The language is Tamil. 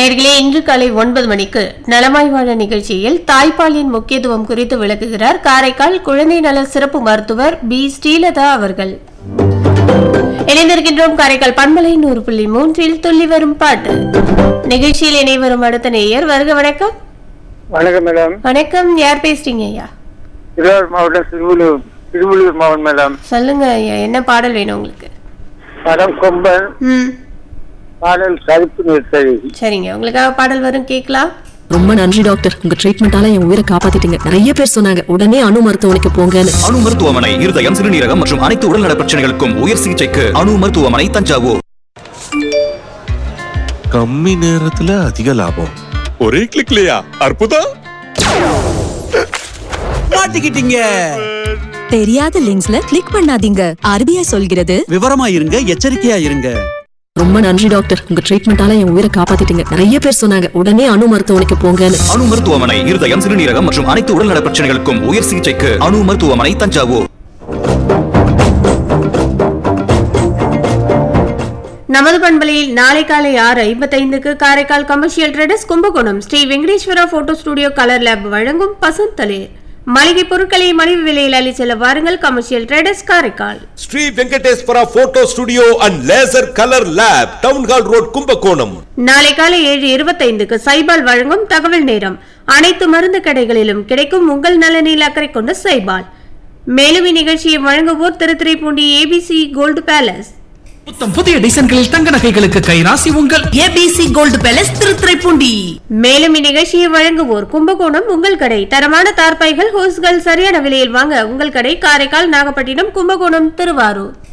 நேர்களே இன்று காலை ஒன்பது மணிக்கு நலமாய் வாழ நிகழ்ச்சியில் தாய்ப்பாலின் முக்கியத்துவம் குறித்து விளக்குகிறார் காரைக்கால் குழந்தை நல சிறப்பு மருத்துவர் பி ஸ்ரீலதா அவர்கள் இணைந்திருக்கின்றோம் காரைக்கால் பண்பலை நூறு புள்ளி மூன்றில் துள்ளி வரும் பாட்டு நிகழ்ச்சியில் இணைவரும் அடுத்த நேயர் வருக வணக்கம் வணக்கம் மேடம் வணக்கம் யார் பேசுறீங்க ஐயா திருவாரூர் மாவட்டம் திருவள்ளூர் திருவள்ளூர் மாவட்டம் மேடம் சொல்லுங்க ஐயா என்ன பாடல் வேணும் உங்களுக்கு படம் கொம்பன் ம் பாடல் கருப்பு நிறுத்தடி சரிங்க உங்களுக்காக பாடல் வரும் கேட்கலாம் ரொம்ப நன்றி டாக்டர் உங்க ட்ரீட்மெண்டால என் உயிரை காப்பாத்திட்டீங்க நிறைய பேர் சொன்னாங்க உடனே அணு மருத்துவமனைக்கு போங்கன்னு அணு மருத்துவமனை இருதயம் சிறுநீரகம் மற்றும் அனைத்து உடல்நல பிரச்சனைகளுக்கும் உயர் சிகிச்சைக்கு அணு மருத்துவமனை தஞ்சாவூர் கம்மி நேரத்துல அதிக லாபம் ஒரே கிளிக்லயா அற்புதம் மாட்டிக்கிட்டீங்க தெரியாத லிங்க்ஸ்ல கிளிக் பண்ணாதீங்க ஆர்பிஐ சொல்கிறது விவரமா இருங்க எச்சரிக்கையா இருங்க ரொம்ப நன்றி டாக்டர் உங்க ட்ரீட்மெண்டால என் உயிரை காப்பாத்திட்டீங்க நிறைய பேர் சொன்னாங்க உடனே அணு மருத்துவமனைக்கு போங்கன்னு அணு மருத்துவமனை இருதயம் சிறுநீரகம் மற்றும் அனைத்து உடல்நல பிரச்சனைகளுக்கும் உயர் சிகிச்சைக்கு அணு மருத்துவமனை தஞ்சாவூர் நமது பண்பலையில் நாளை காலை ஆறு ஐம்பத்தைந்துக்கு Karaikal commercial traders Kumbakonam Sri Venkateswara photo studio colour lab வழங்கும் பசந்தளிர் மளிகை பொருட்களை மலிவு விலையில் அள்ளி செல்ல வாருங்கள் commercial traders Karaikal Sri Venkateswara photo studio and laser colour lab town hall road Kumbakonam நாளை காலை ஏழு இருபத்தைந்துக்கு சைபால் வழங்கும் தகவல் நேரம் அனைத்து மருந்து கடைகளிலும் கிடைக்கும் உங்கள் நலனில் அக்கறை கொண்ட சைபால் மேலும் இந்நிகழ்ச்சியை வழங்குவோர் திருத்துறைப்பூண்டி ஏபிசி கோல்டு பேலஸ் புத்தம் புதிய டிசைன்களில் தங்க நகைகளுக்கு கைராசி உங்கள் ஏபிசி கோல்டு பேலஸ் திருத்துறைப்பூண்டி மேலும் இந்நிகழ்ச்சியை வழங்குவோர் கும்பகோணம் உங்கள் கடை தரமான தார்பாய்கள் ஹோஸ்கள் சரியான விலையில் வாங்க உங்கள் கடை காரைக்கால் நாகப்பட்டினம் கும்பகோணம் திருவாரூர்